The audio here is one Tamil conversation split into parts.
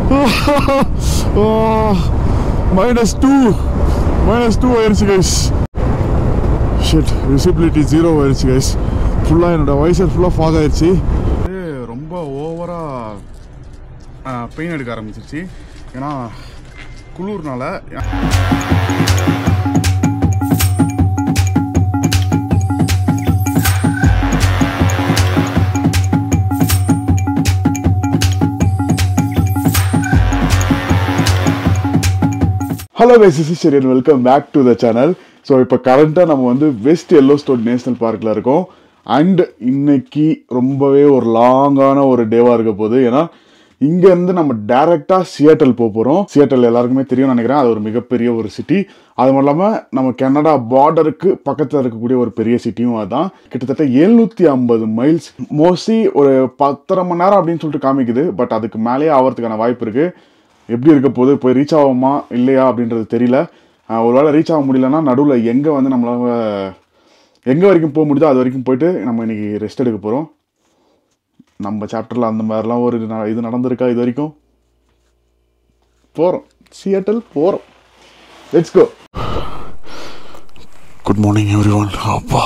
மைனஸ் டூ மைனஸ் டூ ஆயிடுச்சு கைஸ் ஷிட் விசிபிலிட்டி ஜீரோ ஆயிடுச்சு கைஸ் ஃபுல்லாக என்னோட வைசர் ஃபுல்லாக ஃபாக் ஆயிடுச்சு ரொம்ப ஓவராக பெயின் எடுக்க ஆரம்பிச்சிருச்சு ஏன்னா குளிர்னால hello guys welcome back to the channel so இப்போ கரண்ட்டாக நம்ம வந்து வெஸ்ட் எல்லோ ஸ்டோன் நேஷனல் பார்க்கில் இருக்கோம் அண்ட் இன்னைக்கு ரொம்பவே ஒரு லாங்கான ஒரு டேவாக இருக்க போகுது ஏன்னா இங்கேருந்து நம்ம டேரெக்டாக சியாட்டல் போக போகிறோம் சியாட்டல் எல்லாருக்குமே தெரியும்னு நினைக்கிறேன் அது ஒரு மிகப்பெரிய ஒரு சிட்டி அது மட்டும் இல்லாமல் நம்ம கனடா பார்டருக்கு பக்கத்தில் இருக்கக்கூடிய ஒரு பெரிய சிட்டியும் அதுதான் கிட்டத்தட்ட எழுநூற்றி ஐம்பது மைல்ஸ் மோஸ்ட்லி ஒரு பத்தரை மணி நேரம் அப்படின்னு சொல்லிட்டு காமிக்குது பட் அதுக்கு மேலேயே ஆகிறதுக்கான வாய்ப்பு இருக்குது எப்படி இருக்க போகுது போய் ரீச் ஆகுமா இல்லையா அப்படின்றது தெரியல ஆஹ் ஒருவேளை ரீச் ஆக முடியலன்னா நடுவில் எங்கே வந்து நம்மளால எங்கே வரைக்கும் போக முடியுதோ அது வரைக்கும் போயிட்டு நம்ம இன்னைக்கு ரெஸ்ட் எடுக்க போகிறோம் நம்ம சாப்டரில் அந்த மாதிரிலாம் ஒரு ந- இது நடந்திருக்கா இது வரைக்கும் போகிறோம் சியட்டல் போகிறோம் let's go good morning everyone அப்பா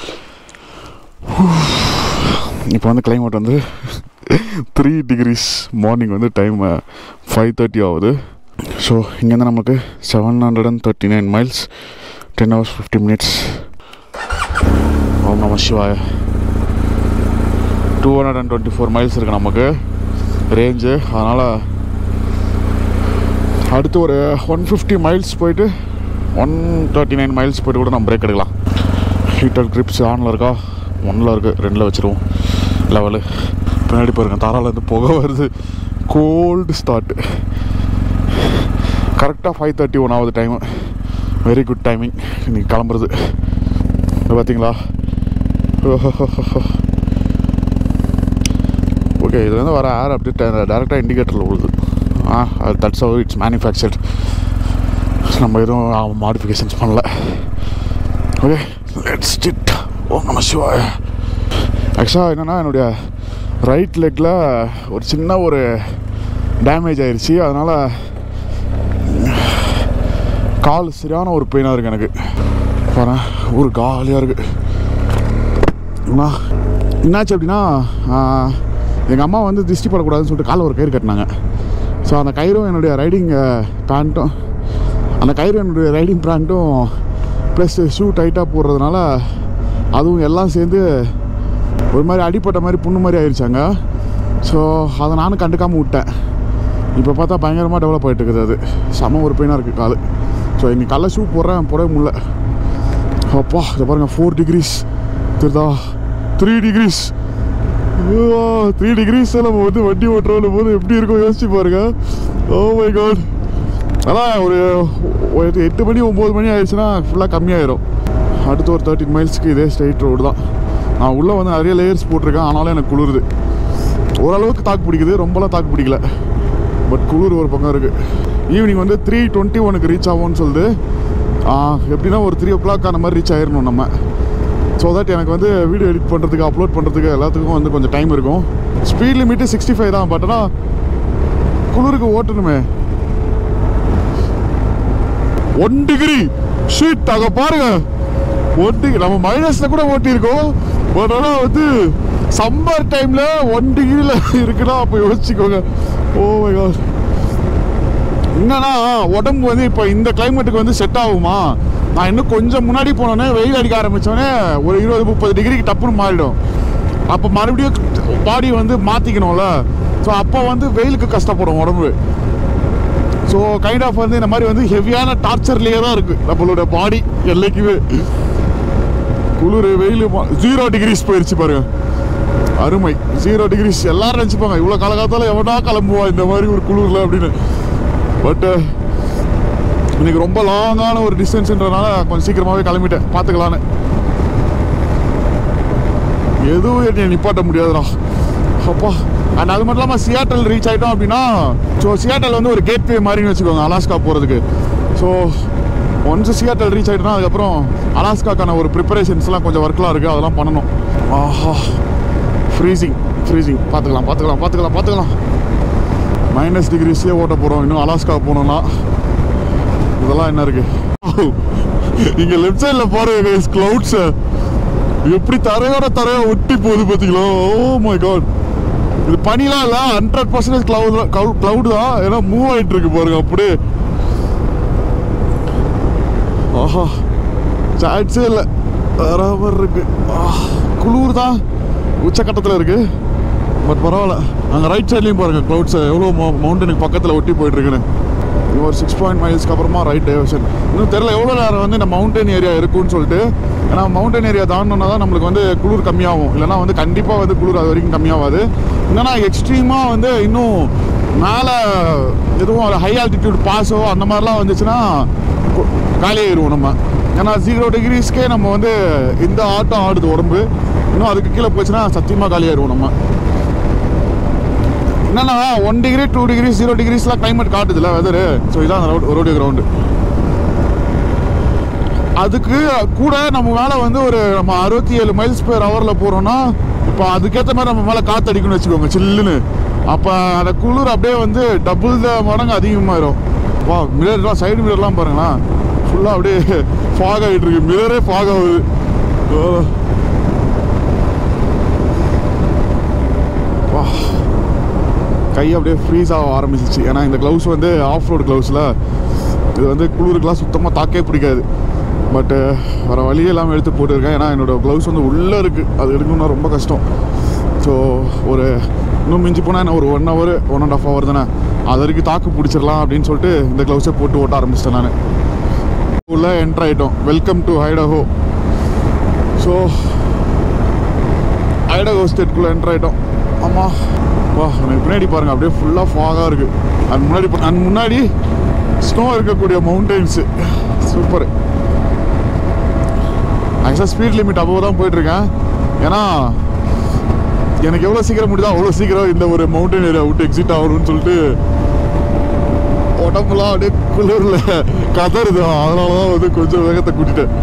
இப்போ வந்து கிளைமேட் வந்து த்ரீ டிகிரிஸ் மார்னிங் வந்து டைம் ஃபைவ் தேர்ட்டி ஆகுது ஸோ இங்கேருந்து நமக்கு seven hundred and thirty nine miles ten hours fifty minutes ஓம் நம சிவாய two hundred and twenty four miles இருக்குது நமக்கு ரேஞ்சு அதனால் அடுத்து ஒரு ஒன் ஃபிஃப்டி மைல்ஸ் போயிட்டு ஒன் தேர்ட்டி நைன் மைல்ஸ் போயிட்டு கூட நம்ம பிரேக் எடுக்கலாம் ஹீட்டர் கிரிப்ஸ் ஆனில் இருக்கா ஒன்னில் இருக்குது ரெண்டில் வச்சுருவோம் லெவலு பின்னாடி பாருங்க தாராலேருந்து புகை வருது கோல்டு ஸ்டார்ட் கரெக்டாக ஃபைவ் தேர்ட்டி ஒன் ஆகுது டைமு வெரி குட் டைமிங் இன்னைக்கு கிளம்புறது இது பார்த்தீங்களா ஓகே இதுலேருந்து வர ஏர் அப்படியே டேரெக்டாக இண்டிகேட்டரில் விழுது ஆ தட்ஸ் ஹவ் இட்ஸ் மேனுஃபேக்சர்ட் நம்ம எதுவும் மாடிஃபிகேஷன்ஸ் பண்ணல ஓகே லெட்ஸ் இட் ஓம் நம சிவாய ஆக்சுவலாக என்னென்னா என்னுடைய ரைட் லெக்கில் ஒரு சின்ன ஒரு டேமேஜ் ஆயிடுச்சு அதனால் கால் சரியான ஒரு பெயினாக இருக்குது எனக்கு பாரு ஒரு காலியாக இருக்குது என்ன என்னாச்சு அப்படின்னா எங்கள் அம்மா வந்து திருஷ்டி படக்கூடாதுன்னு சொல்லிட்டு காலில் ஒரு கயிறு கட்டினாங்க ஸோ அந்த கயிறும் என்னுடைய ரைடிங் பேண்ட்டும் அந்த கயிறு என்னுடைய ரைடிங் பேண்ட்டும் ப்ளஸ் ஷூ டைட்டாக போடுறதுனால அதுவும் எல்லாம் சேர்ந்து ஒரு மாதிரி அடிப்பட்ட மாதிரி புண்ணு மாதிரி ஆயிடுச்சாங்க ஸோ அதை நானும் கண்டுக்காமல் விட்டேன் இப்போ பார்த்தா பயங்கரமாக டெவலப் ஆகிட்டு இருக்குது அது செம ஒரு பெயினாக இருக்குது கால் ஸோ இன்னைக்கு காலைல ஷூ போடுறேன் போடவே முடியல அப்பா இதை பாருங்கள் ஃபோர் டிகிரிஸ் தெரியுதா த்ரீ டிகிரிஸ் த்ரீ டிகிரிஸ் நம்ம வந்து வண்டி ஓட்டுறோம் போது எப்படி இருக்கும் யோசிச்சு பாருங்க ஓ மை காட் அதான் ஒரு ஒரு எட்டு மணி ஒம்பது மணி ஆயிடுச்சுன்னா ஃபுல்லாக கம்மியாயிரும் அடுத்து ஒரு தேர்ட்டின் மைல்ஸ்க்கு இதே ஸ்ட்ரைட் ரோடு தான் நான் உள்ளே வந்து நிறைய லேயர்ஸ் போட்டிருக்கேன் ஆனாலும் எனக்கு குளிருது ஓரளவுக்கு தாக்கு பிடிக்குது ரொம்பலாம் தாக்கு பிடிக்கல பட் குளிர் ஒரு பக்கம் இருக்குது ஈவினிங் வந்து த்ரீ டுவெண்ட்டி ஒனுக்கு ரீச் ஆகும்னு சொல்லுது ஆ, எப்படின்னா ஒரு த்ரீ ஓ கிளாக் அந்த மாதிரி ரீச் ஆயிடணும் நம்ம ஸோ தட் எனக்கு வந்து வீடியோ எடிட் பண்ணுறதுக்கு அப்லோட் பண்ணுறதுக்கு எல்லாத்துக்கும் வந்து கொஞ்சம் டைம் இருக்கும் ஸ்பீட் லிமிட்டு சிக்ஸ்டி ஃபைவ் தான் பட் ஆனால் குளிருக்கு ஓட்டணுமே ஒன் டிகிரி ஷீட் அங்கே பாருங்க ஒன் டிகிரி நம்ம மைனஸ்ல கூட ஓட்டியிருக்கோம் பட் ஆனால் வந்து சம்மர் டைம்ல ஒன் டிகிரியில் இருக்குன்னா அப்போ யோசிச்சுக்கோங்க ஓ மை காட் என்னன்னா உடம்பு வந்து இப்போ இந்த கிளைமேட்டுக்கு வந்து செட் ஆகுமா நான் இன்னும் கொஞ்சம் முன்னாடி போனோன்னே வெயில் அடிக்க ஆரம்பித்தோடனே ஒரு இருபது முப்பது டிகிரிக்கு டப்புன்னு மாறிடும் அப்போ மறுபடியும் பாடி வந்து மாற்றிக்கணும்ல ஸோ அப்போ வந்து வெயிலுக்கு கஷ்டப்படும் உடம்பு ஸோ கைண்ட் ஆஃப் வந்து இந்த மாதிரி வந்து ஹெவியான டார்ச்சர்லேயே தான் இருக்குது நம்மளோட பாடி எல்லாக்குமே குளிர் வெயில் ஜீரோ டிகிரிஸ் போயிடுச்சு பாருங்க அருமை ஜீரோ டிகிரிஸ் எல்லாரும் நினச்சிப்பாங்க இவ்வளோ காலகாலத்தால் எவனா கிளம்புவா இந்த மாதிரி ஒரு குளிரில் அப்படின்னு பட்டு இன்னைக்கு ரொம்ப லாங்கான ஒரு டிஸ்டன்ஸ்ன்றனால கொஞ்சம் சீக்கிரமாகவே கிளம்பிட்டேன் பார்த்துக்கலான்னு எதுவும் என்னை நிப்பாட்ட முடியாதுடா அப்பா அண்ட் அது மட்டும் இல்லாமல் சியாட்டல் ரீச் ஆகிட்டோம் அப்படின்னா ஸோ சியாட்டல் வந்து ஒரு கேட்வே மாதிரின்னு வச்சுக்கோங்க அலாஸ்கா போகிறதுக்கு ஸோ ஒன்ஸ் சியாட்டல் ரீச் ஆகிட்டோம்னா அதுக்கப்புறம் அலாஸ்காக்கான ஒரு ப்ரிப்பரேஷன்ஸ்லாம் கொஞ்சம் ஒர்க்லாம் இருக்குது அதெல்லாம் பண்ணணும் ஆஹா ஃப்ரீசிங் ஃப்ரீசிங் பார்த்துக்கலாம் பார்த்துக்கலாம் பார்த்துக்கலாம் பார்த்துக்கலாம் மைனஸ் டிகிரிஸ்லேயே ஓட்ட போகிறோம் இன்னும் அலாஸ்கா போனோம்னா இதெல்லாம் என்ன இருக்கு இங்க லெஃப்ட் சைடில் பாருங்க கிளவுட்ஸ் எப்படி தரையோட தரையா ஒட்டி போகுது பார்த்தீங்களா ஓ மை காட் இது பனிலாம் இல்லை ஹண்ட்ரட் பர்சன்டேஜ் கிளவுட் கிளவுட் தான் ஏன்னா மூவ் ஆயிட்டு இருக்கு பாருங்க அப்படியே ஆஹா சான்ஸே இல்லை வேற மாதிரி இருக்கு ஆஹ், குளிர் தான் உச்சக்கட்டத்தில் இருக்கு பட் பரவாயில்ல அங்கே ரைட் சைட்லேயும் பாருங்க க்ளவுட்ஸ் எவ்வளோ மவுண்டனுக்கு பக்கத்தில் ஒட்டி போயிட்டு இருக்குன்னு இன்னும் ஒரு சிக்ஸ் பாயிண்ட் மைல்ஸ்க்கு அப்புறமா ரைட் டைவர்ஷன் இன்னும் தெரியல எவ்வளோ நேரம் வந்து இந்த மவுண்டன் ஏரியா இருக்குன்னு சொல்லிட்டு ஏன்னா மவுண்டன் ஏரியா தாண்டோன்னா தான் நம்மளுக்கு வந்து குளிர் கம்மியாகும் இல்லைன்னா வந்து கண்டிப்பாக வந்து குளிர் அது வரைக்கும் கம்மியாகாது என்னன்னா எக்ஸ்ட்ரீமாக வந்து இன்னும் மேலே எதுவும் ஒரு ஹை ஆல்டிடியூட் பாஸோ அந்த மாதிரிலாம் வந்துச்சுன்னா கு- காலியாயிருவோம் நம்ம ஏன்னா ஜீரோ டிகிரிஸ்க்கே நம்ம வந்து இந்த ஆட்டம் ஆடுது உடம்பு இன்னும் அதுக்கு கீழே போச்சுன்னா சத்தியமாக காலியாயிருவோம் நம்ம என்னன்னா one degree two degree zero டிகிரிஸ்லாம் கிளைமேட் காட்டுதுல வெதரு ஸோ இதான் ரோடியோ கிரவுண்டு அதுக்கு கூட நம்ம மேலே வந்து ஒரு நம்ம அறுபத்தி ஏழு மைல்ஸ் பேர் ஹவரில் போகிறோம்னா இப்போ அதுக்கேற்ற மாதிரி நம்ம மேலே காற்று அடிக்கணும்னு வச்சுக்கோங்க சில்லுன்னு அப்போ அந்த குளிர் அப்படியே வந்து டபுள் த மடங்கு அதிகமாயிரும் வா மிரர்லாம் சைடு மிரர்லாம் பாருங்களேன் ஃபுல்லாக அப்படியே ஃபாக் ஆகிட்டு இருக்கு மிரரே ஃபாக் ஆகுது ஓ. வா கை அப்படியே ஃப்ரீஸ் ஆக ஆரம்பிச்சிச்சு ஏன்னா இந்த க்ளவுஸ் வந்து ஆஃப் ரோடு க்ளவுஸில் இது வந்து குளிருக்குலாம் சுத்தமாக தாக்கே பிடிக்காது பட்டு வேறு வழி இல்லாமல் எடுத்து போட்டுருக்கேன் ஏன்னா என்னோட க்ளவுஸ் வந்து உள்ளே இருக்குது அது எடுக்கணும்னா ரொம்ப கஷ்டம் ஸோ ஒரு இன்னும் மிஞ்சி போனால் என்ன ஒரு one hour one and half hour தானே அது வரைக்கும் தாக்கு பிடிச்சிடலாம் அப்படின்னு சொல்லிட்டு இந்த க்ளவுஸை போட்டு ஓட்ட ஆரம்பிச்சிட்டேன் நான் உள்ளே என்ட்ரு ஆகிட்டோம் welcome to Idaho so Idaho ஸ்டேட்குள்ளே என்டர் ஆகிட்டோம் ஆமாம் வா எனக்கு பின்னாடி பாருங்கள் அப்படியே ஃபுல்லாக ஃபாகாக இருக்குது அது முன்னாடி பா- அது முன்னாடி ஸ்னோ இருக்கக்கூடிய மவுண்டெயின்ஸு சூப்பர் ஆக்சுவலாக ஸ்பீட் லிமிட் அபோவ் தான் போயிட்டுருக்கேன் ஏன்னா எனக்கு எவ்வளோ சீக்கிரம் முடியுதோ அவ்வளோ சீக்கிரம் இந்த ஒரு மவுண்டன் ஏரியா விட்டு எக்ஸிட் ஆகணும்னு சொல்லிட்டு உடம்புலாம் அப்படியே குளிரில் கதறுது அதனால தான் வந்து கொஞ்சம் வேகத்தை கூட்டிட்டேன்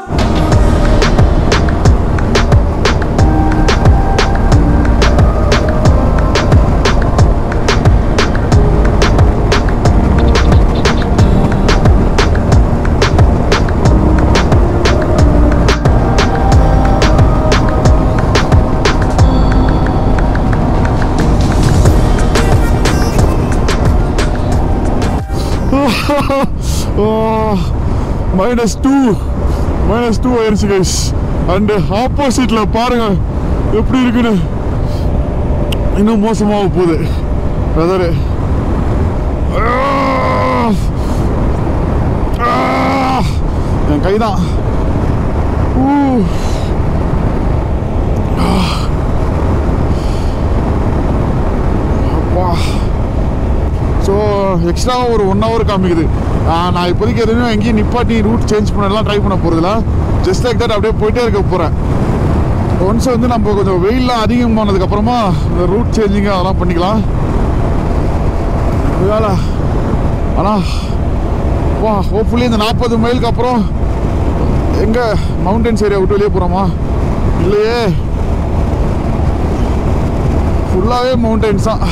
மைனஸ் டூ மைனஸ் டூ ஆயிடுச்சு கைஸ் அண்டு ஆப்போசிட்டில் பாருங்க எப்படி இருக்குன்னு இன்னும் மோசமாக போகுது வெதரு என் கைதான் ஊ. அப்பா ஸோ எக்ஸ்ட்ரா ஒரு ஒன் ஹவர் காமிக்குது ஆ, நான் இப்போதைக்கு எதுவும் எங்கேயும் நிப்பாட்டி ரூட் சேஞ்ச் பண்ணலாம் ட்ரை பண்ண போகிறதில்ல ஜஸ்ட் லைக் தட் அப்படியே போயிட்டே இருக்க போகிறேன் ஒன்ஸ் வந்து நம்ம கொஞ்சம் வெயில்லாம் அதிகமானதுக்கப்புறமா இந்த ரூட் சேஞ்சிங் அதெல்லாம் பண்ணிக்கலாம் வேலை ஆனால் வா ஹோப்ஃபுல்லி இந்த நாற்பது மைலுக்கு அப்புறம் எங்கே மவுண்டன்ஸ் ஏரியா விட்டு வெளியே போகிறோமா இல்லையே ஃபுல்லாகவே மவுண்டன்ஸ் தான்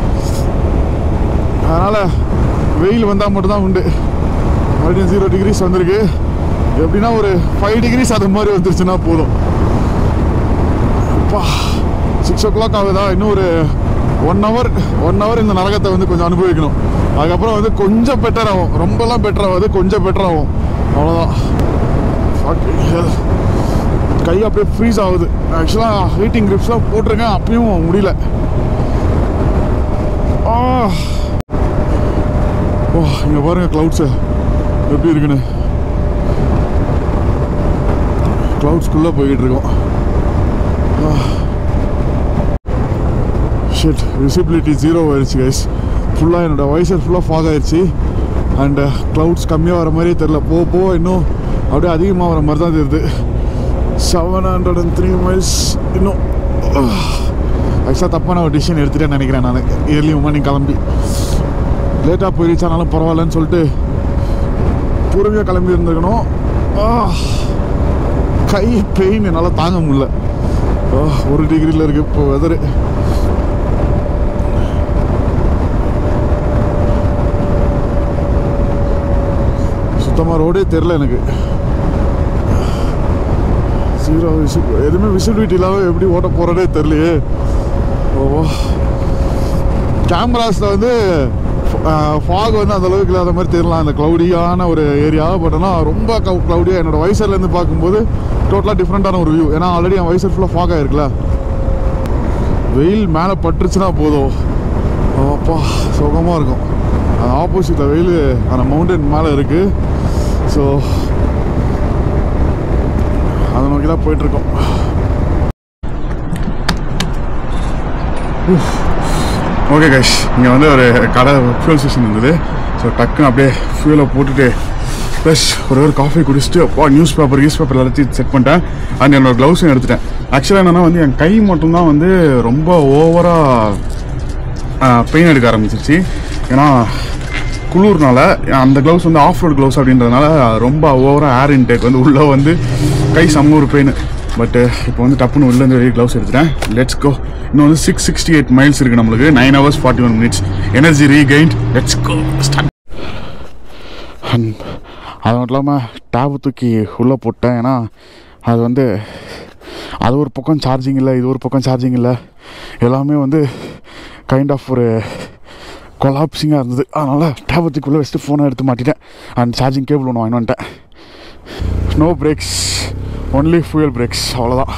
அதனால் வெயில் வந்தால் மட்டும்தான் உண்டு மறுபடியும் ஜீரோ டிகிரிஸ் வந்திருக்கு எப்படின்னா ஒரு ஃபைவ் டிகிரிஸ் அது மாதிரி வந்துருச்சுன்னா போதும் அப்பா சிக்ஸ் ஓ கிளாக் ஆகுதா இன்னும் ஒரு ஒன் ஹவர் ஒன் ஹவர் இந்த நரகத்தை வந்து கொஞ்சம் அனுபவிக்கணும் அதுக்கப்புறம் வந்து கொஞ்சம் பெட்டர் ஆகும் ரொம்பலாம் பெட்டர் ஆகாது கொஞ்சம் பெட்டர் ஆகும் அவ்வளோதான் Fucking hell. கை அப்படியே ஃப்ரீஸ் ஆகுது ஆக்சுவலாக ஹீட்டிங் கிரிப்ஸ்லாம் போட்டிருக்கேன் அப்பயும் முடியல ஆ ஓ இங்கே பாருங்க க்ளவுட்ஸு எப்படி இருக்குன்னு க்ளவுட்ஸ்குள்ளே போய்கிட்டு இருக்கோம் ஷிட் விசிபிலிட்டி ஜீரோ ஆயிடுச்சு கைஸ் ஃபுல்லாக என்னோடய வைசர் ஃபுல்லாக ஃபாக் ஆயிடுச்சு அண்டு க்ளவுட்ஸ் கம்மியாக வர மாதிரியே தெரில போக போக இன்னும் அப்படியே அதிகமாக வர மாதிரி தான் தெரியுது seven hundred and three miles இன்னும் ஆக்சுவலாக தப்பான ஒரு டிசிஷன் எடுத்துட்டேன்னு நினைக்கிறேன் நான் இயர்லி மார்னிங் கிளம்பி லேட்டாக போய் ரீச் ஆனாலும் பரவாயில்லன்னு சொல்லிட்டு பொறுமையாக கிளம்பி இருந்திருக்கணும் ஆ, கை பெயின் என்னால் தாங்க முடியல ஆ, ஒரு டிகிரியில் இருக்கு இப்போ வெதரு சுத்தமாக ரோடே தெரில எனக்கு ஜீரோ விசி எதுவுமே விசிபிலிட்டி இல்லாமல் எப்படி ஓட்ட போகிறதே தெரிலையே ஓ கேமராஸில் வந்து ஃபாக் வந்து அந்த அளவுக்கு இல்லாத மாதிரி தெரியலாம் அந்த க்ளவுடியான ஒரு ஏரியா பட் ஆனால் ரொம்ப க்ளவுடியாக என்னோட வைசர்லேருந்து பார்க்கும்போது டோட்டலாக டிஃப்ரெண்ட்டான ஒரு வியூ ஏன்னா ஆல்ரெடி என் வைசர் ஃபுல்லாக ஃபாக் ஆயிருக்குல்ல வெயில் மேலே பட்டுருச்சுன்னா போதும் அப்பா சுகமாக இருக்கும் அந்த ஆப்போசிட்டில் வெயில் அந்த மவுண்டன் மேலே இருக்குது ஸோ அதை நோக்கி தான் போயிட்டுருக்கோம் ஓகே கைஸ் இங்கே வந்து ஒரு கடை ஃபியூல் ஸ்டேஷன் இருந்தது ஸோ டக்குன்னு அப்படியே ஃபியூலை போட்டுட்டு ப்ளஸ் ஒரு ஒரு காஃபி குடிச்சிட்டு அப்பா நியூஸ் பேப்பர் நியூஸ் பேப்பர் எல்லாத்தையும் செட் பண்ணிட்டேன் அண்ட் என்னோட க்ளவுஸும் எடுத்துட்டேன் ஆக்சுவலாக என்னென்னா வந்து என் கை மட்டும்தான் வந்து ரொம்ப ஓவராக பெயின் எடுக்க ஆரம்பிச்சிருச்சு ஏன்னா குளிர்னால அந்த க்ளவுஸ் வந்து ஆஃப் ரோட் க்ளவுஸ் அப்படின்றதுனால ரொம்ப ஓவராக ஏர் இன்டேக் வந்து உள்ளே வந்து கை செம்ம ஒரு பெயின் பட்டு இப்போ வந்து டப்புன்னு உள்ளேருந்து வெளியே க்ளவுஸ் எடுத்துட்டேன் லெட்ஸ் கோ இன்னும் வந்து சிக்ஸ் சிக்ஸ்டி எயிட் மைல்ஸ் இருக்குது நம்மளுக்கு nine hours forty one minutes energy regained let's go start அது மட்டும் இல்லாமல் டேபு தூக்கி உள்ளே போட்டேன் ஏன்னா அது வந்து அது ஒரு பக்கம் சார்ஜிங் இல்லை இது ஒரு பக்கம் சார்ஜிங் இல்லை எல்லாமே வந்து கைண்ட் ஆஃப் ஒரு கொலாப்ஸிங்காக இருந்தது அதனால் டேபு தூக்கி உள்ளே வச்சுட்டு ஃபோனை எடுத்து மாட்டிட்டேன் அண்ட் சார்ஜிங் கேபிள் ஒன்று வாங்கிட்டு வந்துட்டேன் no breaks only fuel breaks அவ்வளோதான்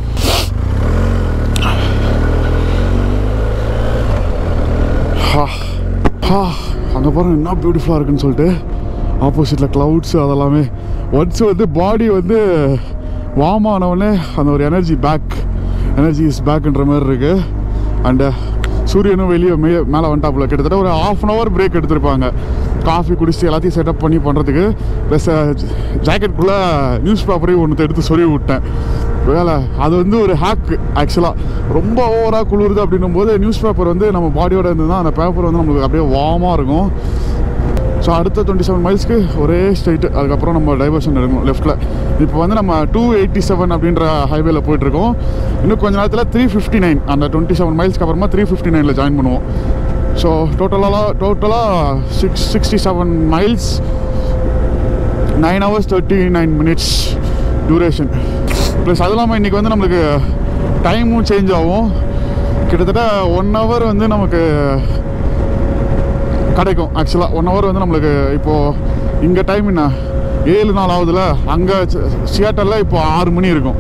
ஹா ஹா அங்கே பாருங்க என்ன பியூட்டிஃபுல்லாக இருக்குன்னு சொல்லிட்டு ஆப்போசிட்டில் க்ளவுட்ஸ் அதெல்லாமே ஒன்ஸ் வந்து பாடி வந்து வார்ம் ஆனவுடனே அந்த ஒரு எனர்ஜி பேக் எனர்ஜி இஸ் பேக்குன்ற மாதிரி இருக்குது அண்டு சூரியனும் வெளியே மே மேலே வந்துட்டாப்புல கிட்டத்தட்ட ஒரு ஆஃப் அன் ஹவர் பிரேக் எடுத்திருப்பாங்க காஃபி குடிச்சு எல்லாத்தையும் செட்டப் பண்ணி பண்ணுறதுக்கு ப்ளஸ் ஜாக்கெட்டுக்குள்ளே நியூஸ் பேப்பரையும் ஒன்று எடுத்து சொல்லி விட்டேன் வேலை அது வந்து ஒரு ஹேக் ஆக்சுவலாக ரொம்ப ஓவராக குளிருது அப்படின்னும் போது நியூஸ் பேப்பர் வந்து நம்ம பாடியோட இருந்ததுன்னா அந்த பேப்பர் வந்து நம்மளுக்கு அப்படியே வார்மாக இருக்கும் ஸோ அடுத்த டுவெண்ட்டி செவன் மைல்ஸ்க்கு ஒரே ஸ்ட்ரைட்டு அதுக்கப்புறம் நம்ம டைவர்ஷன் எடுக்கணும் லெஃப்ட்டில் இப்போ வந்து நம்ம டூ எயிட்டி செவன் அப்படின்ற ஹைவேல போயிட்டுருக்கோம் இன்னும் கொஞ்ச நேரத்தில் த்ரீ ஃபிஃப்டி நைன் அந்த டுவெண்ட்டி செவன் மைல்ஸ்க்கு அப்புறமா த்ரீ ஃபிஃப்டி நைனில் ஜாயின் பண்ணுவோம் ஸோ டோட்டலாக டோட்டலாக six sixty seven miles nine hours thirty nine minutes duration plus அது இல்லாமல் இன்றைக்கி வந்து நம்மளுக்கு டைமும் சேஞ்ச் ஆகும் கிட்டத்தட்ட ஒன் ஹவர் வந்து நமக்கு கிடைக்கும் ஆக்சுவலாக ஒன் ஹவர் வந்து நம்மளுக்கு இப்போது இங்கே டைம் என்ன ஏழு நாள் ஆகுதுல அங்கே சியாட்டலில் இப்போ ஆறு மணி இருக்கும்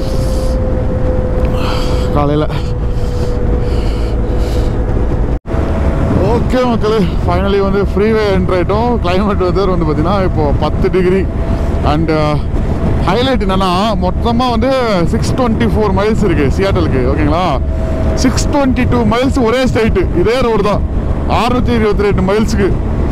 காலையில் ஓகே மக்களே ஃபைனலி வந்து ஃப்ரீவே என்ட்ரு ஆகிட்டோம் கிளைமேட் வெதர் வந்து பார்த்திங்கன்னா இப்போது பத்து டிகிரி அண்டு ஹைலைட் என்னென்னா மொத்தமாக வந்து சிக்ஸ் டுவெண்ட்டி ஃபோர் மைல்ஸ் இருக்குது சியாட்டலுக்கு ஓகேங்களா சிக்ஸ் டுவெண்ட்டி டூ மைல்ஸ் ஒரே ஸ்ட்ரைட்டு இதே ரோடு தான் அறுநூத்தி இருபத்தி ரெண்டு மைல்ஸுக்கு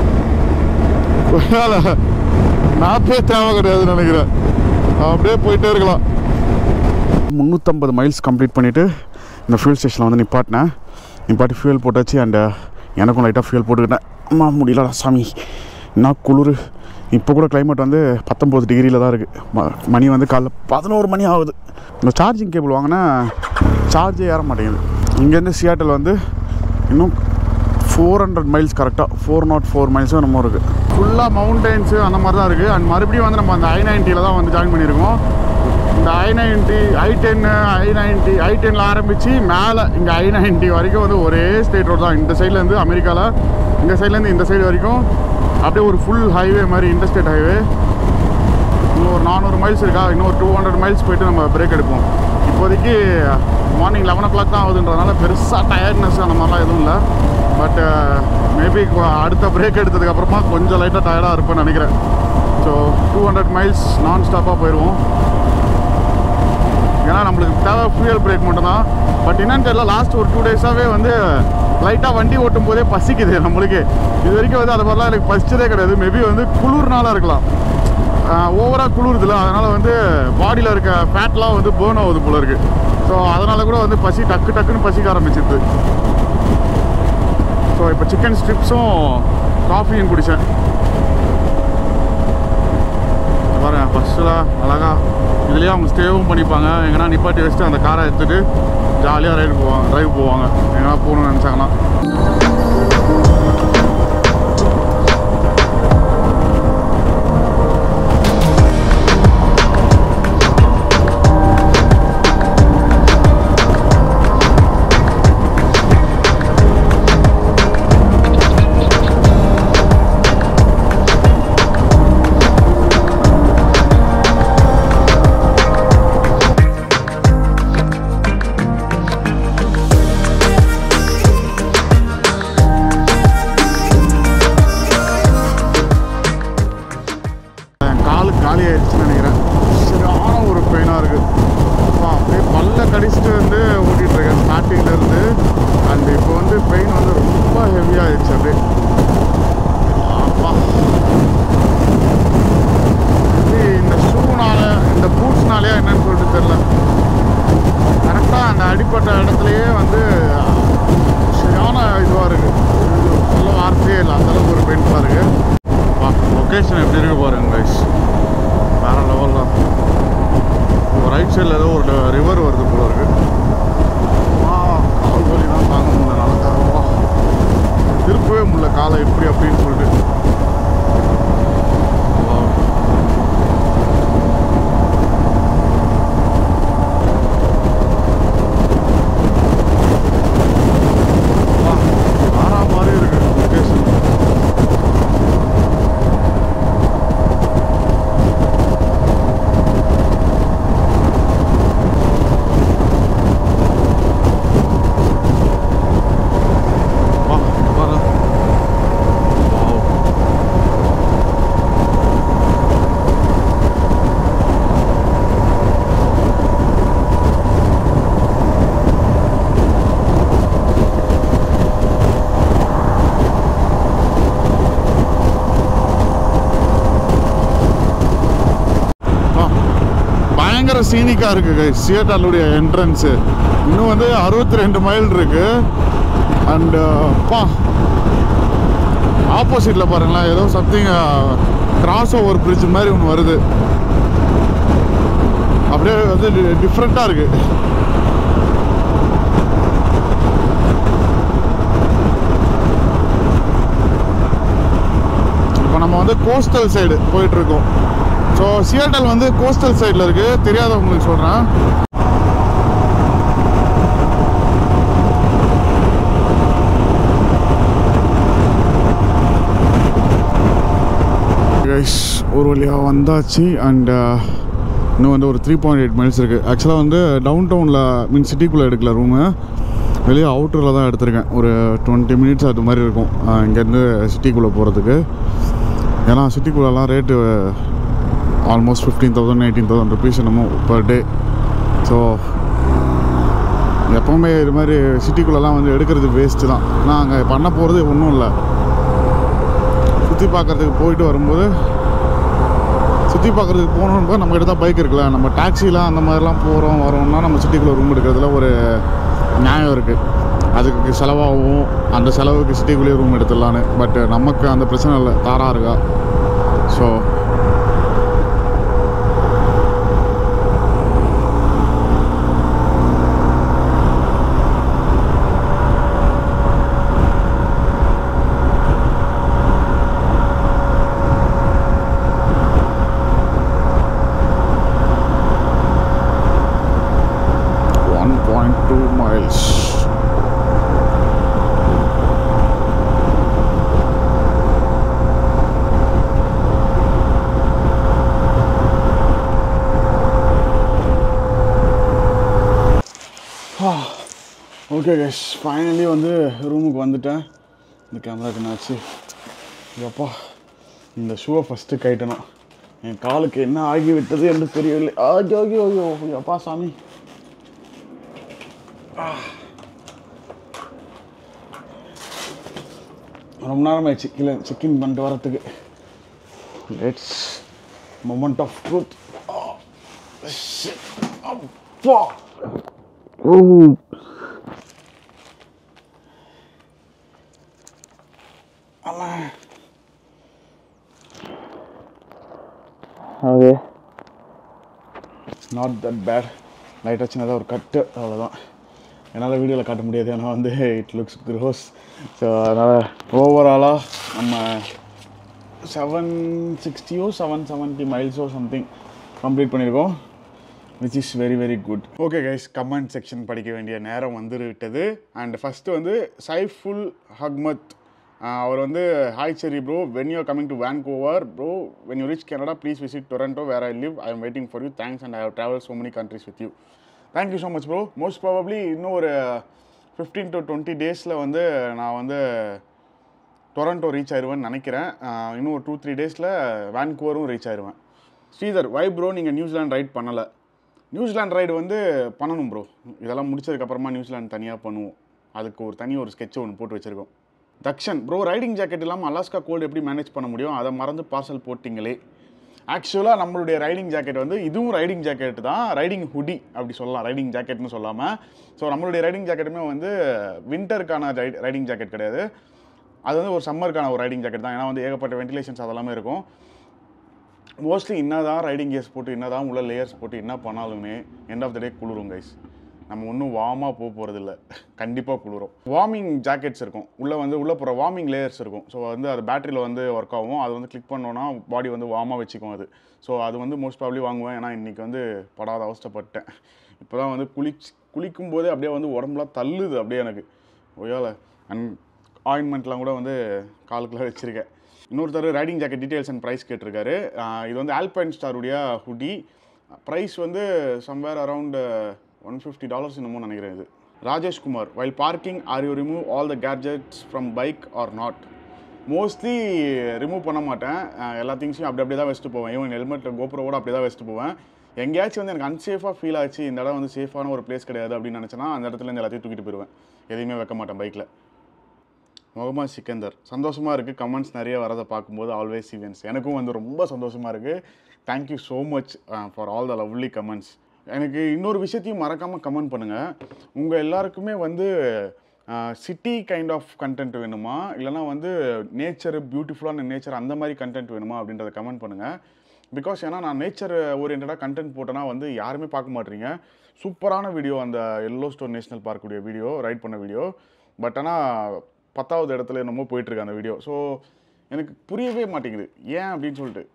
மேப்பே தேவை கிடையாதுன்னு நினைக்கிறேன் அப்படியே போயிட்டே இருக்கலாம் முந்நூற்றம்பது மைல்ஸ் கம்ப்ளீட் பண்ணிவிட்டு இந்த ஃபியூல் ஸ்டேஷனில் வந்து நிப்பாட்டினேன் நிப்பாட்டி ஃபியூல் போட்டாச்சு அண்ட் எனக்கும் லைட்டாக ஃபியூல் போட்டுக்கிட்டேன் அம்மா முடியலடா சாமி என்ன குளிர் இப்போ கூட கிளைமேட் வந்து பத்தொம்போது டிகிரியில் தான் இருக்குது மணி வந்து காலைல பதினோரு மணி ஆகுது இந்த சார்ஜிங் கேபிள் வாங்கினா சார்ஜே ஏற மாட்டேங்குது இங்கேருந்து சியாட்டல் வந்து இன்னும் ஃபோர் ஹண்ட்ரட் மைல்ஸ் கரெக்டாக ஃபோர் நாட் ஃபோர் மைல்ஸும் நம்ம இருக்குது ஃபுல்லாக மவுண்டெயின்ஸு அந்த மாதிரி தான் இருக்குது அண்ட் மறுபடியும் வந்து நம்ம அந்த ஐ நைன்ட்டியில் தான் வந்து ஜாயின் பண்ணியிருக்கோம் இந்த ஐ நைன்ட்டி ஐ டென்னு ஐ நைன்ட்டி ஐ டென்னில் ஆரம்பித்து மேலே இங்கே ஐ நைன்ட்டி வரைக்கும் வந்து ஒரே ஸ்டேட் ரோடு தான் இந்த சைட்லேருந்து அமெரிக்காவில் இந்த சைட்லேருந்து இந்த சைடு வரைக்கும் அப்படியே ஒரு ஃபுல் ஹைவே மாதிரி இன்டர்ஸ்டேட் ஹைவே இன்னும் ஒரு நானூறு மைல்ஸ் இருக்கா இன்னும் ஒரு டூ ஹண்ட்ரட் மைல்ஸ் போயிட்டு நம்ம பிரேக் எடுப்போம் இப்போதைக்கு மார்னிங் லெவன் ஓ கிளாக் தான் ஆகுதுன்றதுனால பெருசாக டயர்ட்னஸ் அந்த மாதிரிலாம் எதுவும் இல்லை பட் மேபி அடுத்த பிரேக் எடுத்ததுக்கப்புறமா கொஞ்சம் லைட்டாக டயர்டாக இருப்பேன்னு நினைக்கிறேன் ஸோ டூ ஹண்ட்ரட் மைல்ஸ் நான் ஸ்டாப்பாக போயிடுவோம் ஏன்னா நம்மளுக்கு தேவை ஃபியூயல் பிரேக் மட்டும்தான் பட் என்னன்னு தெரியல லாஸ்ட் ஒரு டூ டேஸாகவே வந்து லைட்டாக வண்டி ஓட்டும் போதே பசிக்குது நம்மளுக்கு இது வரைக்கும் வந்து அது மாதிரிலாம் எனக்கு பசிச்சதே கிடையாது மேபி வந்து குளிர்னால இருக்கலாம் ஓவராக குளிருதுல அதனால் வந்து பாடியில் இருக்க ஃபேட்லாம் வந்து பேர்ன் ஆகுது போல இருக்குது ஸோ அதனால் கூட வந்து பசி டக்கு டக்குன்னு பசிக்க ஆரம்பிச்சிருது ஸோ இப்போ சிக்கன் ஸ்ட்ரிப்ஸும் காஃபியும் குடித்தேன் பாருங்க ஃபஸ்ட்டில் அழகா இதுலேயே அவங்க ஸ்டேவும் பண்ணிப்பாங்க எங்கன்னா நிப்பாட்டி வச்சுட்டு அந்த காரை எடுத்துகிட்டு ஜாலியாக ரைடு போவாங்க ட்ரைவ் போவாங்க எங்கன்னா போகணும்னு நினச்சாங்கன்னா லொக்கேஷன் எப்படி இருக்கு பாருங்க கைஸ் வேற லெவலில் ரைட் சைடில் ஏதோ ஒரு ரிவர் வருது போல இருக்கு ஆ, கால் வலி தான் தாங்க முடியல நடக்கிறப்பா திருப்பவே முடியல காலை இப்படி அப்படின்னு சொல்லிட்டு Wow. வா, வாரா மாதிரி இருக்கு லொக்கேஷன் வா வர வாவ் ஆ, பயங்கர சீனிக்கா இருக்கு guys. சியட்டாலுடைய என்ட்ரன்ஸு இன்னும் வந்து அறுபத்தி ரெண்டு மைல் இருக்கு அண்ட் பா ஆப்போசிட்டில் பாருங்களேன் ஏதோ சம்திங் கிராஸ் ஓவர் பிரிட்ஜ் மாதிரி ஒன்று வருது அப்படியே வந்து டிஃப்ரெண்ட்டாக இருக்கு இப்போ நம்ம வந்து கோஸ்டல் சைடு போயிட்டு இருக்கோம் ஸோ சியாட்டல் வந்து கோஸ்டல் சைடில் இருக்கு தெரியாதவங்களுக்கு சொல்கிறேன் கைஸ் ஒரு வழியாக வந்தாச்சு அண்ட் இன்னும் வந்து ஒரு த்ரீ பாயிண்ட் எயிட் மைல்ஸ் இருக்குது ஆக்சுவலாக வந்து டவுன் டவுனில் மீன் சிட்டிக்குள்ளே எடுக்கல ரூமு வெளியே அவுட்டரில் தான் எடுத்திருக்கேன் ஒரு டுவெண்ட்டி மினிட்ஸ் அது மாதிரி இருக்கும் அஹ் இங்கேருந்து சிட்டிக்குள்ளே போகிறதுக்கு ஏன்னா சிட்டிக்குள்ளெல்லாம் rate almost fifteen thousand eighteen thousand rupees என்னமோ பர் டே ஸோ எப்போவுமே இது மாதிரி சிட்டிக்குள்ளெல்லாம் வந்து எடுக்கிறது வேஸ்ட்டு தான் நான் அங்கே பண்ண போகிறது ஒன்றும் இல்லை சுற்றி பார்க்குறதுக்கு போயிட்டு வரும்போது சுற்றி பார்க்குறதுக்கு போகணுன்னு நம்மக்கிட்ட தான் பைக் இருக்குல்ல நம்ம டாக்ஸிலாம் அந்த மாதிரிலாம் போகிறோம் வரோம்னா நம்ம சிட்டிக்குள்ளே ரூம் எடுக்கிறதுல ஒரு நியாயம் இருக்குது அதுக்கு செலவாகும் அந்த செலவுக்கு சிட்டிக்குள்ளேயே ரூம் எடுத்துடலான்னு பட் நமக்கு அந்த பிரச்சனை இல்லை தாரா இருக்கா so one point two miles. Okay guys finally வந்து ரூமுக்கு வந்துட்டேன் இந்த கேமராக்கு என்னாச்சு எப்பா இந்த ஷூவை ஃபஸ்ட்டு கைட்டணும் என் காலுக்கு என்ன ஆகிவிட்டது என்று தெரியவில்லை ஆகி ஆகி ஐயோ அப்பா சாமி ரொம்ப நேரம் ஆயிடுச்சு கீழே செக்இன் பண்ணிட்டு வரத்துக்கு லெட்ஸ் மொமெண்ட் ஆஃப் ட்ரூத் அப்பா ஓ ஆமா ஓகே நாட் தட் பேட் லைட்டாக சின்னதாக ஒரு கட்டு அவ்வளோதான் என்னால் வீடியோவில் காட்ட முடியாது ஏன்னா வந்து இட் லுக்ஸ் க்ரோஸ் ஸோ அதனால் ஓவராலாக நம்ம செவன் சிக்ஸ்டியோ செவன் செவன்ட்டி மைல்ஸோ சம்திங் கம்ப்ளீட் பண்ணியிருக்கோம் which is very very good okay guys comment section படிக்க வேண்டிய நேரம் வந்து விட்டது அண்ட் ஃபஸ்ட்டு வந்து சைஃபுல் ஹக்மத் ஆஹ் அவர் வந்து hi Cherry bro when you coming to Vancouver bro when you reach Canada please visit Toronto where I live I am waiting for you thanks and I have travel so many countries with you thank you so much bro most probably இன்னும் ஒரு ஃபிஃப்டீன் டு டுவெண்ட்டி டேஸில் வந்து நான் வந்து டொரண்டோ ரீச் ஆயிடுவேன்னு நினைக்கிறேன் ஆஹ் இன்னும் ஒரு டூ த்ரீ டேஸில் வேன்கூவரும் ரீச் ஆயிடுவேன் ஸ்ரீதர் வை ப்ரோ நீங்கள் நியூசிலாந்து ரைட் பண்ணலை நியூசிலாந்து ரைடு வந்து பண்ணணும் ப்ரோ இதெல்லாம் முடிச்சதுக்கப்புறமா நியூசிலாந்து தனியாக பண்ணுவோம் அதுக்கு ஒரு தனி ஒரு sketch ஒன்று போட்டு வச்சுருக்கோம் தக்ஷன் ப்ரோ ரைடிங் ஜாக்கெட் இல்லாமல் அலாஸ்கா கோல்டு எப்படி மேனேஜ் பண்ண முடியும் அதை மறந்து பார்சல் போட்டிங்களே ஆக்சுவலாக நம்மளுடைய ரைடிங் ஜாக்கெட் வந்து இதுவும் ரைடிங் ஜாக்கெட் தான் ரைடிங் ஹுடி அப்படி சொல்லலாம் ரைடிங் ஜாக்கெட்னு சொல்லாமல் ஸோ நம்மளுடைய ரைடிங் ஜாக்கெட்டுமே வந்து வின்டருக்கான ரைடிங் ஜாக்கெட் கிடையாது அது வந்து ஒரு சம்மருக்கான ஒரு ரைடிங் ஜாக்கெட் தான் ஏன்னா வந்து ஏகப்பட்ட வென்டிலேஷன்ஸ் அதெல்லாமே இருக்கும் மோஸ்ட்லி என்னதான் ரைடிங் கேஸ் போட்டு என்னதான் உள்ள லேயர்ஸ் போட்டு என்ன பண்ணாலுமே எண்ட் ஆஃப் த டே குளிரும் கைஸ் நம்ம ஒன்றும் வார்மாக போக போகிறதில்ல கண்டிப்பாக குளிரும் வார்மிங் ஜாக்கெட்ஸ் இருக்கும் உள்ளே வந்து உள்ளே போகிற வார்மிங் லேயர்ஸ் இருக்கும் ஸோ வந்து அது பேட்டரியில் வந்து ஒர்க் ஆகும் அது வந்து கிளிக் பண்ணோன்னா பாடி வந்து வார்மாக வச்சுக்கும் அது ஸோ அது வந்து மோஸ்ட் ப்ராப்ளி வாங்குவேன் ஏன்னா இன்றைக்கி வந்து படாத அவஸ்தைப்பட்டேன் இப்போ தான் வந்து குளிச் குளிக்கும் போதே அப்படியே வந்து உடம்புலாம் தள்ளுது அப்படியே எனக்கு ஒய்யால அண்ட் ஆயின்மெண்ட்லாம் கூட வந்து காலுக்குள்ளே வச்சுருக்கேன் இன்னொருத்தர் riding jacket details and price கேட்டிருக்காரு ஆஹ் இது வந்து ஆல்பைன் ஸ்டாருடைய ஹுடி ப்ரைஸ் வந்து somewhere around one fifty dollars என்னமோ நினைக்கிறேன் இது Rajeshkumar while parking are you remove all the gadgets from bike or not mostly remove பண்ண மாட்டேன் ஆஹ் எல்லா திங்ஸையும் அப்படி அப்படியே தான் வச்சுட்டு போவேன் ஈவன் ஹெல்மெட் கோப்ரோவோட அப்படியே தான் வச்சுட்டு போவேன் எங்கேயாச்சும் வந்து எனக்கு அன்சேஃபாக ஃபீல் ஆச்சு இந்த இடம் வந்து சேஃபான ஒரு பிளேஸ் கிடையாது அப்படின்னு நினச்சேன்னா அந்த இடத்துல இருந்து எல்லாத்தையும் தூக்கிட்டு போயிடுவேன் எதையுமே வைக்க மாட்டேன் பைக்கில் முகமது சிக்கந்தர் சந்தோஷமாக இருக்குது கமெண்ட்ஸ் நிறைய வரதை பார்க்கும்போது ஆல்வேஸ் ஈவென்ட்ஸ் எனக்கும் வந்து ரொம்ப சந்தோஷமாக இருக்குது thank you so much for all the lovely comments எனக்கு இன்னொரு விஷயத்தையும் மறக்காமல் கமெண்ட் பண்ணுங்கள் உங்கள் எல்லாருக்குமே வந்து சிட்டி கைண்ட் ஆஃப் கண்டென்ட் வேணுமா இல்லைனா வந்து நேச்சர் பியூட்டிஃபுல்லான நேச்சர் அந்த மாதிரி கண்டென்ட் வேணுமா அப்படின்றத கமெண்ட் பண்ணுங்கள் பிகாஸ் ஏன்னா நான் நேச்சர் ஓரியன்டாக கண்டென்ட் போட்டேன்னா வந்து யாருமே பார்க்க மாட்டீங்க சூப்பரான வீடியோ அந்த எல்லோ ஸ்டோன் நேஷனல் பார்க்குடைய வீடியோ ரைட் பண்ண வீடியோ பட் ஆனால் பத்தாவது இடத்துல என்னமோ போயிட்டுருக்கு அந்த வீடியோ ஸோ எனக்கு புரியவே மாட்டேங்குது ஏன் அப்படின்னு சொல்லிட்டு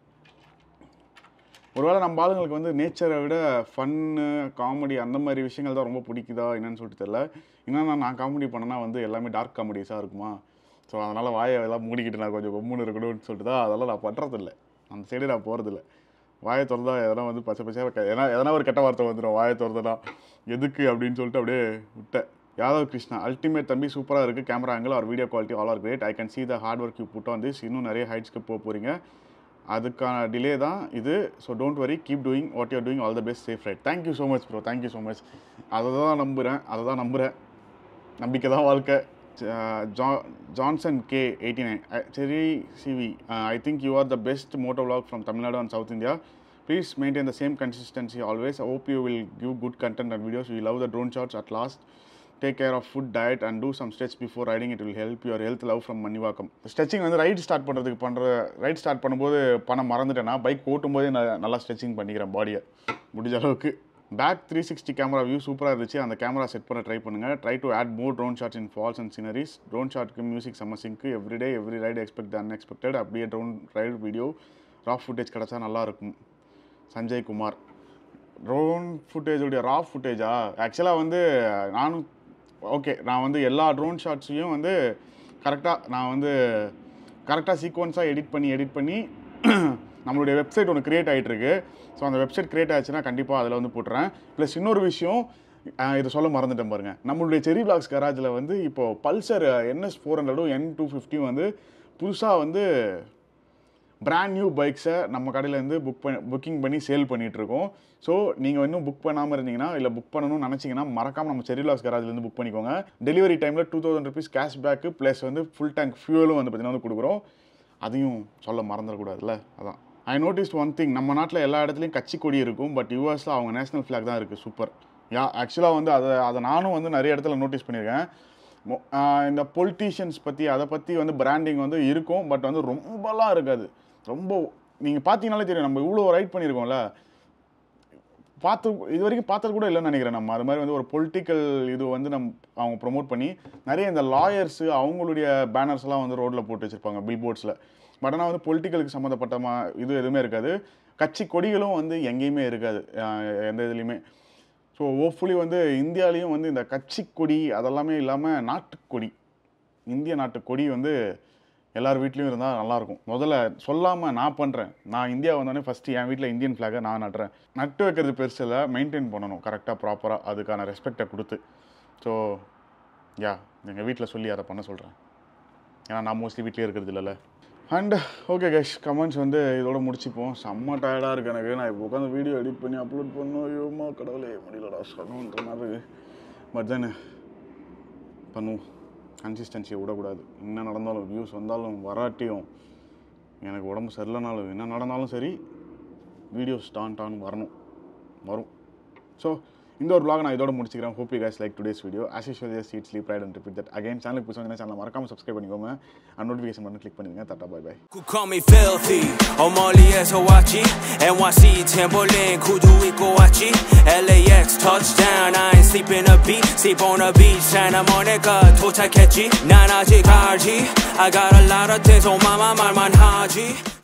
ஒருவேளை நம்ம ஆளுங்களுக்கு வந்து நேச்சரை விட ஃபன்னு காமெடி அந்த மாதிரி விஷயங்கள் தான் ரொம்ப பிடிக்குதா என்னன்னு சொல்லிட்டு தெரில என்னன்னா நான் காமெடி பண்ணனா வந்து எல்லாமே டார்க் காமெடிஸாக இருக்குமா ஸோ அதனால் வாயை எல்லாம் மூடிக்கிட்டு நான் கொஞ்சம் கொம்முன்னு இருக்கணும்னு சொல்லிட்டு தான் அதெல்லாம் நான் பண்ணுறதில்ல அந்த சைடு நான் போகிறதில்ல வாயை திறந்தா எதனா வந்து பச்சை பச்சையாக எதனா எதனா ஒரு கெட்ட வார்த்தை வந்துடும் வாயை திறந்தனா எதுக்கு அப்படின்னு சொல்லிட்டு அப்படியே விட்டேன் யாதவ் கிருஷ்ணா அல்டிமேட் தம்பி சூப்பராக இருக்குது camera angle or video quality all are great I can see the hard work you put on this இன்னும் நிறைய ஹைட்ஸ்க்கு போக போகிறீங்க அதுக்கான டிலே தான் இது so don't worry keep doing what you're doing all the best safe ride thank you so much bro thank you so much அதை தான் நம்புகிறேன் அதை தான் நம்புகிறேன் நம்பிக்கை தான் வாழ்க்கை ஜா ஜான்சன் கே எயிட்டி நைன் சரி சிவி I think you are the best moto vlog from Tamil Nadu and south India please maintain the same consistency always hope you will give good content and videos you love the drone shots at last take care of food diet and do some stretch before riding it will help your health love from Manivakkam stretching வந்து ரைட் ஸ்டார்ட் பண்ணுறதுக்கு பண்ணுற ரைட் ஸ்டார்ட் பண்ணும்போது பண்ண மறந்துட்டேன்னா பைக் ஓட்டும் போதே நான் நல்லா ஸ்ட்ரெச்சிங் பண்ணிக்கிறேன் பாடியை முடிஞ்ச அளவுக்கு back three sixty camera view சூப்பராக இருந்துச்சு அந்த கேமரா செட் பண்ண ட்ரை பண்ணுங்கள் try to add more drone shots in falls and sceneries drone ஷாட்க்கு மியூசிக் செம்ம சிங்க்கு everyday every ride expect the unexpected அப்படியே drone ride video raw footage கிடச்சா நல்லாயிருக்கும் சஞ்சய் குமார் ட்ரோன் ஃபுட்டேஜுடைய ரா ஃபுட்டேஜா ஆக்சுவலாக வந்து நானும் ஓகே நான் வந்து எல்லா ட்ரோன் ஷாட்ஸையும் வந்து கரெக்டாக நான் வந்து கரெக்டாக சீக்வன்ஸாக எடிட் பண்ணி எடிட் பண்ணி நம்மளுடைய வெப்சைட் ஒன்று க்ரியேட் ஆகிட்டுருக்கு ஸோ அந்த வெப்சைட் க்ரியேட் ஆச்சுன்னா கண்டிப்பாக அதில் வந்து போட்டுறேன் ப்ளஸ் இன்னொரு விஷயம் அஹ், இதை சொல்ல மறந்துட்டேன் பாருங்க நம்மளுடைய செரி பிளாக்ஸ் கராஜில் வந்து இப்போது பல்சர் என்எஸ் ஃபோர் ஹண்ட்ரடும் என் டூ ஃபிஃப்டியும் வந்து புதுசாக வந்து பிராண்ட் நியூ பைக்ஸை நம்ம கடையிலேருந்து புக் பண்ணி புக்கிங் பண்ணி சேல் பண்ணிகிட்ருக்கோம் ஸோ நீங்கள் இன்னும் புக் பண்ணாமல் இருந்தீங்கன்னா இல்லை புக் பண்ணணும்னு நினச்சிங்கன்னா மறக்காமல் நம்ம செரிலாஸ் கராஜ்லேருந்து புக் பண்ணிக்கோங்க டெலிவரி டைமில் two thousand rupees cash back plus வந்து ஃபுல் டேங்க் ஃபியூலும் வந்து பார்த்தீங்கன்னா வந்து கொடுக்குறோம் அதையும் சொல்ல மறந்துடக்கூடாதுல்ல அதான் ஐ நோட்டிஸ்ட் ஒன் திங் நம்ம நாட்டில் எல்லா இடத்துலையும் கட்சி கொடி இருக்கும் பட் யூஎஸில் அவங்க நேஷனல் ஃப்ளாக் தான் இருக்குது சூப்பர் யா ஆக்சுவலாக வந்து அதை அதை நானும் வந்து நிறைய இடத்துல நோட்டீஸ் பண்ணியிருக்கேன் மொ- ஆஹ் இந்த பொலிட்டீஷியன்ஸ் பற்றி அதை பற்றி வந்து பிராண்டிங் வந்து இருக்கும் பட் வந்து ரொம்பலாம் இருக்காது ரொம்ப நீங்கள் பார்த்தீங்கனாலே தெரியும் நம்ம இவ்வளோ ரைட் பண்ணியிருக்கோம்ல பார்த்து இது வரைக்கும் பார்த்தது கூட இல்லைன்னு நினைக்கிறேன் நம்ம அது மாதிரி வந்து ஒரு பொலிட்டிக்கல் இது வந்து நம் அவங்க ப்ரோமோட் பண்ணி நிறைய இந்த லாயர்ஸு அவங்களுடைய பேனர்ஸ் எல்லாம் வந்து ரோட்டில் போட்டு வச்சுருப்பாங்க பில் போர்ட்ஸில் பட் ஆனால் வந்து பொலிட்டிக்கலுக்கு சம்மந்தப்பட்ட மா இது எதுவுமே இருக்காது கட்சி கொடிகளும் வந்து எங்கேயுமே இருக்காது ஆஹ் எந்த இதுலேயுமே ஸோ ஹோப்ஃபுல்லி வந்து இந்தியாலேயும் வந்து இந்த கட்சி கொடி அதெல்லாமே இல்லாமல் நாட்டுக்கொடி இந்திய நாட்டு கொடி வந்து எல்லார் வீட்லேயும் இருந்தால் நல்லாயிருக்கும் முதல்ல சொல்லாமல் நான் பண்ணுறேன் நான் இந்தியா வந்தோடனே ஃபஸ்ட்டு என் வீட்டில் இந்தியன் ஃப்ளாகை நான் நட்டுறேன் நட்டு வைக்கிறது பெருசு இல்லை மெயின்டைன் பண்ணணும் கரெக்டாக ப்ராப்பராக அதுக்கான ரெஸ்பெக்டை கொடுத்து ஸோ யா எங்கள் வீட்டில் சொல்லி அதை பண்ண சொல்கிறேன் ஏன்னா நான் மோஸ்ட்லி வீட்லேயே இருக்கிறது இல்லைல்ல அண்ட் ஓகே கைஸ் கமெண்ட்ஸ் வந்து இதோட முடிச்சுப்போம் செம்ம டயர்டாக இருக்கு எனக்கு நான் இப்போ உட்காந்து வீடியோ எடிட் பண்ணி அப்லோட் பண்ணணும் ஐயோமா கடவுளே முடியலடா சொல்லணுன்ற மாதிரி பட் தென் பண்ணுவோம் கன்சிஸ்டன்சியை விடக்கூடாது என்ன நடந்தாலும் வியூஸ் வந்தாலும் வராட்டியும் எனக்கு உடம்பு சரியில்லைனாலும் என்ன நடந்தாலும் சரி வீடியோஸ் டான் டான் வரணும் வரும் ஸோ இந்த ஒரு vlog நான் இதோட முடிச்சுக்கிறேன் hope you guys like today's video as usual just eat sleep ride and repeat that again சேனலுக்கு புதுசாக சேனல் மறக்காம சப்ஸ்கிரைப் பண்ணிக்கோங்க அண்ட் நோட்டிஃபிகேஷன் பண்ணி கிளிக் பண்ணிடுங்க தட்டா bye bye Who call me filthy 어 멀리에서 왔지 NYC 탬버린 구두 입고 왔지 LAX touchdown I ain't sleeping a beat Sleep on a beach 사나머니까 도착했지 난 아직 알지 I got a lot of things on my mind 말만 하지